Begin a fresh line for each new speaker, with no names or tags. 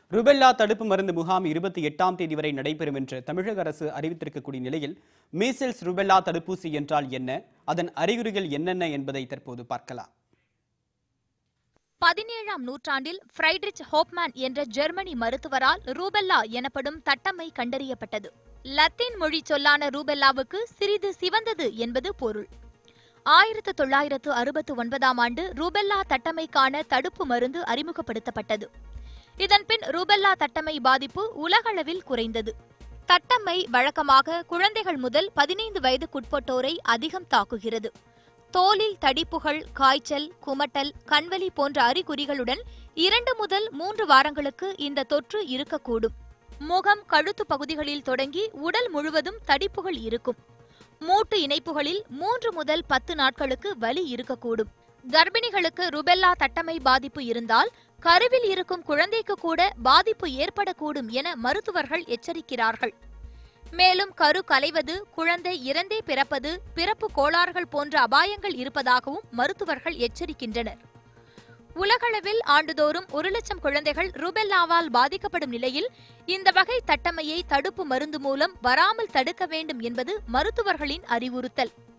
rubella தடுப்பு மருந்து முகாம் இருபத்தி எட்டாம் தேதி வரை நடைபெறும் என்று தமிழக அரசு அறிவித்திருக்கக்கூடிய நிலையில் மீசில்ஸ் ருபெல்லா தடுப்பூசி என்றால் என்ன அதன் அறிகுறிகள் என்னென்ன என்பதை தற்போது பார்க்கலாம்
பதினேழாம் நூற்றாண்டில் ஃப்ரைட்ரிச் ஹோப்மேன் என்ற ஜெர்மனி மருத்துவரால் ரூபெல்லா எனப்படும் தட்டம்மை கண்டறியப்பட்டது லத்தீன் மொழி சொல்லான ரூபெல்லாவுக்கு சிறிது சிவந்தது என்பது பொருள் ஆயிரத்து தொள்ளாயிரத்து அறுபத்து ஒன்பதாம் ஆண்டு ரூபெல்லா தட்டமைக்கான தடுப்பு மருந்து அறிமுகப்படுத்தப்பட்டது இதன்பின் ரூபெல்லா தட்டமை பாதிப்பு உலகளவில் குறைந்தது தட்டம்மை வழக்கமாக குழந்தைகள் முதல் பதினைந்து வயதுக்குட்பட்டோரை அதிகம் தாக்குகிறது தோலில் தடிப்புகள் காய்ச்சல் குமட்டல் கண்வலி போன்ற அறிகுறிகளுடன் இரண்டு முதல் மூன்று வாரங்களுக்கு இந்த தொற்று இருக்கக்கூடும் முகம் கழுத்து பகுதிகளில் தொடங்கி உடல் முழுவதும் தடிப்புகள் இருக்கும் மூட்டு இணைப்புகளில் மூன்று முதல் பத்து நாட்களுக்கு வலி இருக்கக்கூடும் கர்ப்பிணிகளுக்கு ருபெல்லா தட்டமை பாதிப்பு இருந்தால் கருவில் இருக்கும் குழந்தைக்கு கூட பாதிப்பு ஏற்படக்கூடும் என மருத்துவர்கள் எச்சரிக்கிறார்கள் மேலும் கரு கலைவது குழந்தை இறந்தே பிறப்பது பிறப்பு கோளாறுகள் போன்ற அபாயங்கள் இருப்பதாகவும் மருத்துவர்கள் எச்சரிக்கின்றனர் உலகளவில் ஆண்டுதோறும் ஒரு லட்சம் குழந்தைகள் ருபெல்லாவால் பாதிக்கப்படும் நிலையில் இந்த வகை தட்டமையை தடுப்பு மருந்து மூலம் வராமல் தடுக்க வேண்டும் என்பது மருத்துவர்களின் அறிவுறுத்தல்